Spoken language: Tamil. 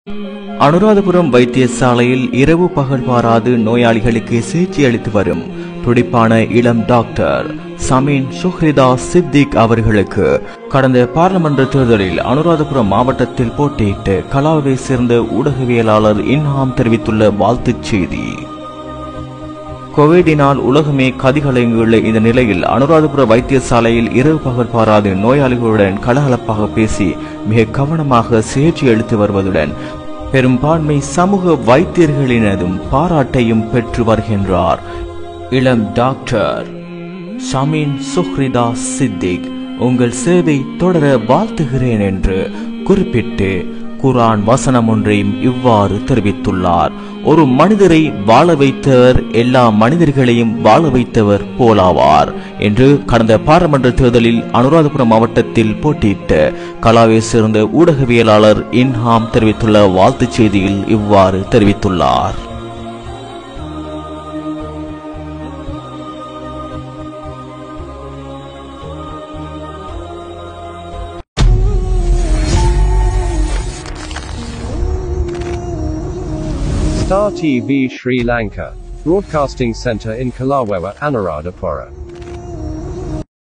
அனுராதபுரம் வைத்தியசாலையில் இரவு பகல் பாராது நோயாளிகளுக்கு சிகிச்சை அளித்து வரும் துடிப்பான இளம் டாக்டர் சமீன் சுஹ்ரிதா சித்திக் அவர்களுக்கு கடந்த பாராளுமன்ற தேர்தலில் அனுராதபுரம் மாவட்டத்தில் போட்டியிட்டு கலாவை சேர்ந்த ஊடகவியலாளர் இன்ஹாம் தெரிவித்துள்ள வாழ்த்துச் செய்தி கோவிடினால் உலகமே கதிகலங்கியுள்ள இந்த நிலையில் அனுராதபுர வைத்தியசாலையில் இரவு பகல் பாராது நோயாளிகளுடன் கலகலப்பாக பேசி மிக கவனமாக சிகிச்சை அளித்து வருவதுடன் பெரும்பான்மை சமூக வைத்தியர்களினதும் பாராட்டையும் பெற்று வருகின்றார் இளம் டாக்டர் ஷமீன் சுஹ்ரிதா சித்திக் உங்கள் சேவை தொடர வாழ்த்துகிறேன் என்று குறிப்பிட்டு குரான் வசனம் ஒன்றையும் இவ்வாறு தெரிவித்துள்ளார் ஒரு மனிதரை வாழ வைத்தவர் எல்லா மனிதர்களையும் வாழ வைத்தவர் போலாவார் என்று கடந்த பாராளுமன்ற தேர்தலில் அனுராதபுரம் மாவட்டத்தில் போட்டியிட்ட கலாவை சேர்ந்த ஊடகவியலாளர் இன்ஹாம் தெரிவித்துள்ள வாழ்த்துச் செய்தியில் இவ்வாறு தெரிவித்துள்ளார் Star TV Sri Lanka. Broadcasting Center in Kalawewa, Anuradhapura.